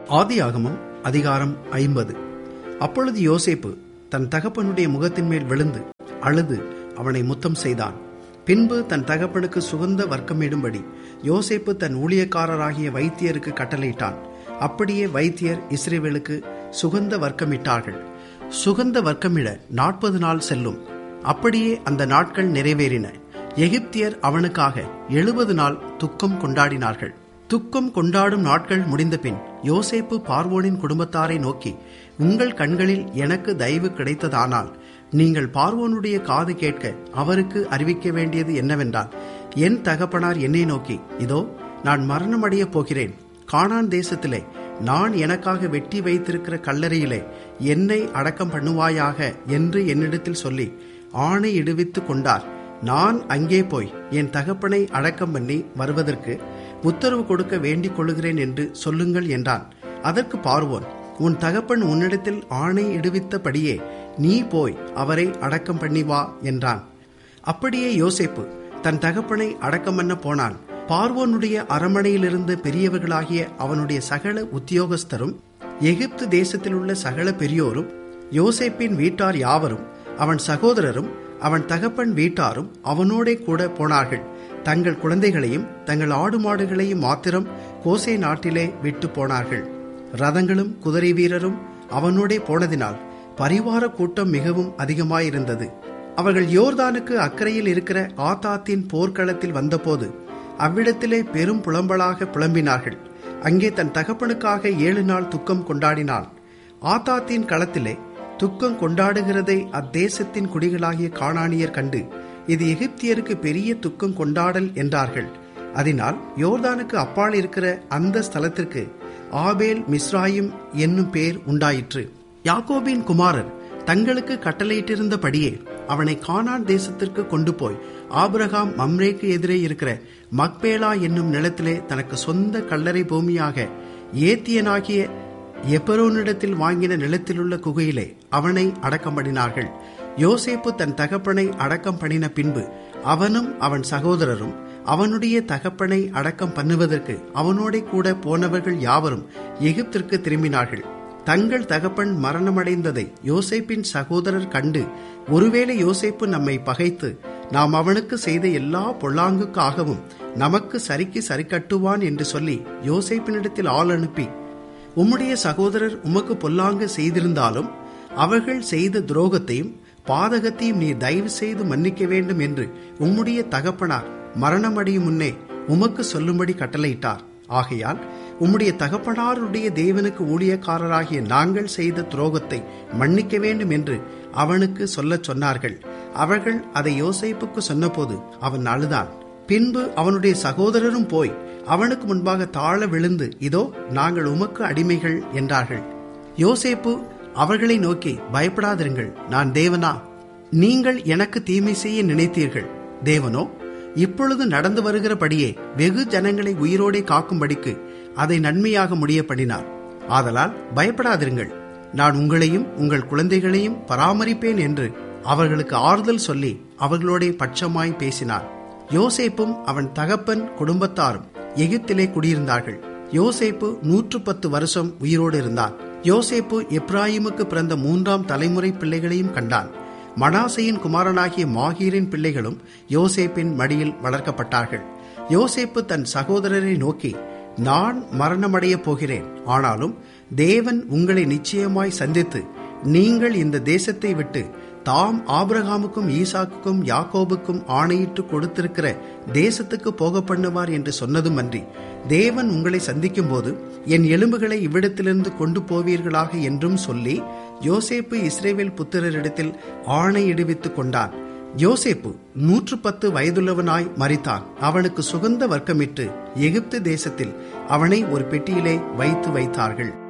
ஆதியாகமம் அதிகாரம் ஐம்பது அப்பொழுது யோசேப்பு தன் தகப்பனுடைய முகத்தின் மேல் விழுந்து அழுது அவனை முத்தம் செய்தான் பின்பு தன் தகப்பனுக்கு சுகந்த வர்க்கமிடும்படி யோசேப்பு தன் ஊழியக்காரராகிய வைத்தியருக்கு கட்டளையிட்டான் அப்படியே வைத்தியர் இஸ்ரேவேலுக்கு சுகந்த வர்க்கமிட்டார்கள் சுகந்த வர்க்கமிட நாற்பது நாள் செல்லும் அப்படியே அந்த நாட்கள் நிறைவேறின எகிப்தியர் அவனுக்காக எழுபது நாள் துக்கம் கொண்டாடினார்கள் துக்கம் கொண்டாடும் நாட்கள் முடிந்தபின் யோசேப்பு பார்வோனின் குடும்பத்தாரை நோக்கி உங்கள் கண்களில் எனக்கு தயவு கிடைத்ததானால் நீங்கள் பார்வோனுடைய காது கேட்க அவருக்கு அறிவிக்க வேண்டியது என்னவென்றால் என் தகப்பனார் என்னை நோக்கி இதோ நான் மரணமடையப் போகிறேன் கானான் தேசத்திலே நான் எனக்காக வெட்டி வைத்திருக்கிற கல்லறையிலே என்னை அடக்கம் பண்ணுவாயாக என்று என்னிடத்தில் சொல்லி ஆணை இடுவித்து கொண்டார் நான் அங்கே போய் என் தகப்பனை அடக்கம் பண்ணி வருவதற்கு உத்தரவு கொடுக்க வேண்டிக் கொள்கிறேன் என்று சொல்லுங்கள் என்றான் அதற்கு பார்வோன் உன் தகப்பன் உன்னிடத்தில் ஆணை இடுவித்தபடியே நீ போய் அவரை அடக்கம் பண்ணி வா என்றான் அப்படியே யோசேப்பு தன் தகப்பனை அடக்கம் பண்ண போனான் பார்வோனுடைய அரமனையிலிருந்து பெரியவர்களாகிய அவனுடைய சகல உத்தியோகஸ்தரும் எகிப்து தேசத்தில் உள்ள சகல பெரியோரும் யோசேப்பின் வீட்டார் யாவரும் அவன் சகோதரரும் அவன் தகப்பன் வீட்டாரும் அவனோடே கூட போனார்கள் தங்கள் குழந்தைகளையும் தங்கள் ஆடு மாடுகளையும் மாத்திரம் கோசை நாட்டிலே விட்டு போனார்கள் ரதங்களும் குதிரை வீரரும் அவனோடே போனதினால் பரிவார கூட்டம் மிகவும் அதிகமாயிருந்தது அவர்கள் யோர்தானுக்கு அக்கறையில் இருக்கிற ஆத்தாத்தின் போர்க்களத்தில் வந்தபோது அவ்விடத்திலே பெரும் புலம்பலாக புலம்பினார்கள் அங்கே தன் தகப்பனுக்காக ஏழு நாள் துக்கம் கொண்டாடினான் ஆத்தாத்தின் களத்திலே துக்கம் கொண்டாடுகிறதை அத்தேசத்தின் குடிகளாகிய காணானியர் கண்டு இது எகிப்தியருக்கு பெரிய துக்கம் கொண்டாடல் என்றார்கள் அதனால் யோர்தானுக்கு அப்பால் இருக்கிற அந்த ஸ்தலத்திற்கு ஆபேல் மிஸ்ராயிம் என்னும் பேர் உண்டாயிற்று யாக்கோபின் குமாரர் தங்களுக்கு கட்டளையிட்டிருந்தபடியே அவனை கானான் தேசத்திற்கு கொண்டு போய் ஆபிரகாம் மம்ரேக்கு எதிரே இருக்கிற மக்பேலா என்னும் நிலத்திலே தனக்கு சொந்த கல்லறை பூமியாக ஏத்தியனாகிய எப்பரோனிடத்தில் வாங்கின நிலத்திலுள்ள குகையிலே அவனை அடக்கம் பண்ணினார்கள் யோசேப்பு தன் தகப்பனை அடக்கம் பண்ணின பின்பு அவனும் அவன் சகோதரரும் அவனுடைய தகப்பனை அடக்கம் பண்ணுவதற்கு அவனோட கூட போனவர்கள் யாவரும் எகிப்திற்கு திரும்பினார்கள் தங்கள் தகப்பன் மரணமடைந்ததை யோசேப்பின் சகோதரர் கண்டு ஒருவேளை யோசேப்பு நம்மை பகைத்து நாம் அவனுக்கு செய்த எல்லா பொல்லாங்குக்காகவும் நமக்கு சரிக்கு சரி கட்டுவான் என்று சொல்லி யோசேப்பினிடத்தில் ஆள் அனுப்பி உம்முடைய சகோதரர் உமக்கு பொல்லாங்கு செய்திருந்தாலும் அவர்கள் செய்த துரோகத்தையும் பாதகத்தையும் நீ தயவு செய்து மன்னிக்க வேண்டும் என்று உம்முடைய தகப்பனார் மரணமடையும் முன்னே உமக்கு சொல்லும்படி கட்டளையிட்டார் ஆகையால் உம்முடைய தகப்பனாருடைய தேவனுக்கு ஊழியக்காரராகிய நாங்கள் செய்த துரோகத்தை மன்னிக்க வேண்டும் என்று அவனுக்கு சொல்லச் சொன்னார்கள் அவர்கள் அதை யோசைப்புக்கு சொன்னபோது அவன் அழுதான் பின்பு அவனுடைய சகோதரரும் போய் அவனுக்கு முன்பாக தாழ விழுந்து இதோ நாங்கள் உமக்கு அடிமைகள் என்றார்கள் யோசேப்பு அவர்களை நோக்கி பயப்படாதிருங்கள் நான் தேவனா நீங்கள் எனக்கு தீமை செய்ய நினைத்தீர்கள் தேவனோ இப்பொழுது நடந்து வருகிறபடியே வெகு ஜனங்களை உயிரோடே காக்கும்படிக்கு அதை நன்மையாக முடிய பண்ணினார் ஆதலால் பயப்படாதிருங்கள் நான் உங்களையும் உங்கள் குழந்தைகளையும் பராமரிப்பேன் என்று அவர்களுக்கு ஆறுதல் சொல்லி அவர்களோட பட்சமாய் பேசினார் யோசேப்பும் அவன் தகப்பன் குடும்பத்தாரும் எகிப்திலே குடியிருந்தார்கள் யோசேப்பு நூற்று பத்து வருஷம் உயிரோடு இருந்தான் யோசேப்பு எப்ராஹிமுக்கு பிறந்த மூன்றாம் தலைமுறை பிள்ளைகளையும் கண்டான் மனாசையின் குமாரனாகிய மாகீரின் பிள்ளைகளும் யோசேப்பின் மடியில் வளர்க்கப்பட்டார்கள் யோசேப்பு தன் சகோதரரை நோக்கி நான் மரணமடையப் போகிறேன் ஆனாலும் தேவன் உங்களை நிச்சயமாய் சந்தித்து நீங்கள் இந்த தேசத்தை விட்டு தாம் ஆபிரகாமுக்கும் ஈசாக்குக்கும் யாக்கோபுக்கும் ஆணையிட்டு கொடுத்திருக்கிற தேசத்துக்கு போக பண்ணுவார் என்று சொன்னதும் அன்றி தேவன் உங்களை சந்திக்கும் போது என் எலும்புகளை இவ்விடத்திலிருந்து கொண்டு போவீர்களாக என்றும் சொல்லி யோசேப்பு இஸ்ரேவேல் புத்திரரிடத்தில் ஆணையிடுவித்துக் கொண்டான் யோசேப்பு நூற்று பத்து வயதுள்ளவனாய் மறித்தான் அவனுக்கு சுகந்த வர்க்கமிட்டு எகிப்து தேசத்தில் அவனை ஒரு பெட்டியிலே வைத்து வைத்தார்கள்